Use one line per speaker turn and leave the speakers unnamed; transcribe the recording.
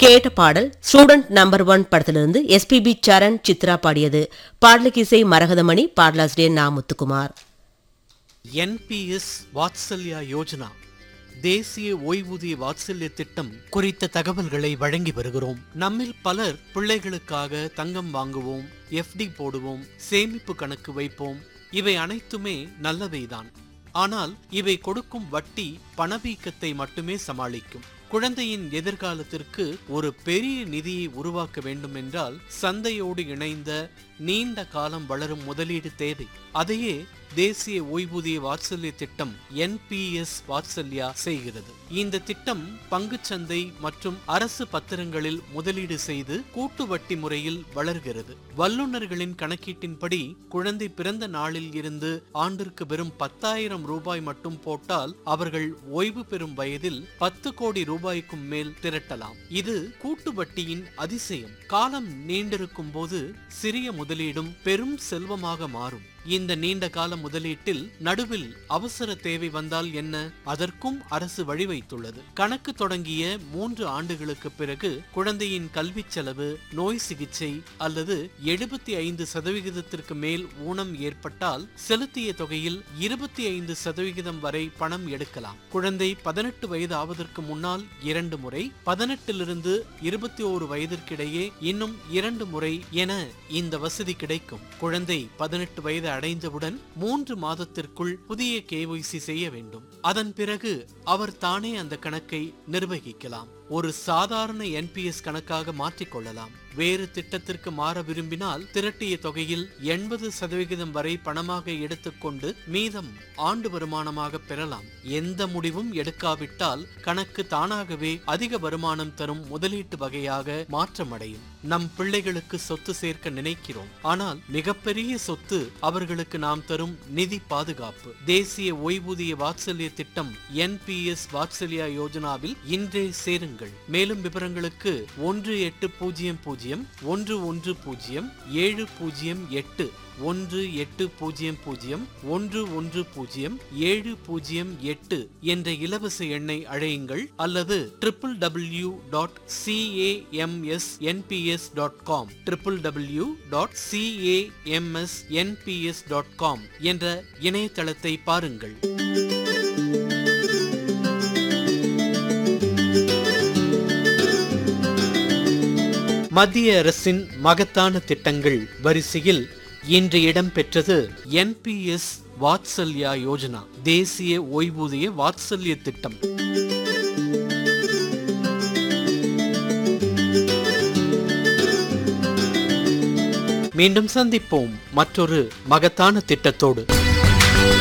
கேட்ட பாடல் student number one படத்திலிருந்து எஸ்பிபி சரண் சித்ரா பாடியது பாடலுக்கு இசை மரகதமணி பாடலாசிரியர் நா முத்துக்குமார்
என்பிஎஸ் வாத்சல்யா யோஜனா தேசிய ஓய்வூதிய வாத்சல்ய திட்டம் குறித்த தகவல்களை வழங்கி வருகிறோம் நம்மில் பலர் பிள்ளைகளுக்காக தங்கம் வாங்குவோம் எஃப்டி போடுவோம் சேமிப்பு கணக்கு வைப்போம் இவை அனைத்துமே நல்லவைதான் ஆனால் இவை கொடுக்கும் வட்டி பணவீக்கத்தை மட்டுமே சமாளிக்கும் குழந்தையின் எதிர்காலத்திற்கு ஒரு பெரிய நிதியை உருவாக்க வேண்டும் என்றால் சந்தையோடு இணைந்த நீண்ட காலம் வளரும் முதலீடு தேவை அதையே தேசிய ஓய்வூதிய வாத்சல்ய திட்டம் என்பிஎஸ் வாத்சல்யா செய்கிறது இந்த திட்டம் பங்குச்சந்தை மற்றும் அரசு பத்திரங்களில் முதலீடு செய்து கூட்டு வட்டி முறையில் வளர்கிறது வல்லுநர்களின் கணக்கீட்டின்படி குழந்தை பிறந்த நாளில் இருந்து ஆண்டிற்கு வெறும் பத்தாயிரம் ரூபாய் மட்டும் போட்டால் அவர்கள் ஓய்வு பெறும் வயதில் பத்து கோடி ரூபாய்க்கும் மேல் திரட்டலாம் இது கூட்டு வட்டியின் அதிசயம் காலம் நீண்டிருக்கும் போது சிறிய முதலீடும் பெரும் செல்வமாக மாறும் இந்த நீண்ட கால முதலீட்டில் நடுவில் அவசர தேவை வந்தால் என்ன அதற்கும் அரசு வழிவைத்துள்ளது கணக்கு தொடங்கிய மூன்று ஆண்டுகளுக்கு பிறகு குழந்தையின் கல்வி செலவு நோய் சிகிச்சை அல்லது எழுபத்தி ஐந்து சதவிகிதத்திற்கு மேல் ஊனம் ஏற்பட்டால் செலுத்திய தொகையில் இருபத்தி ஐந்து சதவிகிதம் வரை பணம் எடுக்கலாம் குழந்தை பதினெட்டு வயது ஆவதற்கு முன்னால் இரண்டு முறை பதினெட்டிலிருந்து இருபத்தி ஓரு வயதிற்கிடையே இன்னும் இரண்டு முறை என இந்த வசதி கிடைக்கும் குழந்தை பதினெட்டு வயது அடைந்தவுடன் மூன்று மாதத்திற்குள் புதிய கேஒய்சி செய்ய வேண்டும் அதன் பிறகு அவர் தானே அந்த கணக்கை நிர்வகிக்கலாம் ஒரு சாதாரண என்பிஎஸ் கணக்காக மாற்றிக்கொள்ளலாம் வேறு திட்டத்திற்கு மாற விரும்பினால் திரட்டிய தொகையில் எண்பது சதவிகிதம் வரை பணமாக எடுத்துக்கொண்டு மீதம் ஆண்டு வருமானமாக பெறலாம் எந்த முடிவும் எடுக்காவிட்டால் கணக்கு தானாகவே அதிக வருமானம் தரும் முதலீட்டு வகையாக மாற்றமடையும் நம் பிள்ளைகளுக்கு சொத்து சேர்க்க நினைக்கிறோம் ஆனால் மிகப்பெரிய சொத்து அவர்களுக்கு நாம் தரும் நிதி பாதுகாப்பு தேசிய ஓய்வூதிய வாத்சல்ய திட்டம் என்பிஎஸ் வாத்சல்யா யோஜனாவில் இன்றே சேருங்கள் மேலும் விவரங்களுக்கு ஒன்று எட்டு பூஜ்ஜியம் பூஜ்ஜியம் ஒன்று ஒன்று பூஜ்ஜியம் ஏழு பூஜ்ஜியம் எட்டு ஒன்று எட்டு பூஜ்ஜியம் பூஜ்ஜியம் ஒன்று ஒன்று பூஜ்ஜியம் ஏழு பூஜ்ஜியம் எட்டு என்ற இலவச எண்ணை அழையுங்கள் அல்லது triple W dot CAMS NPS dot com triple W dot CAMS NPS dot com என்ற இணையதளத்தை பாருங்கள் மத்திய அரசின் மகத்தான திட்டங்கள் வரிசையில் இன்று இடம்பெற்றது என்பிஎஸ் வாத்சல்யா யோஜனா தேசிய ஓய்வூதிய வாத்சல்ய திட்டம் மீண்டும் சந்திப்போம் மற்றொரு மகத்தான திட்டத்தோடு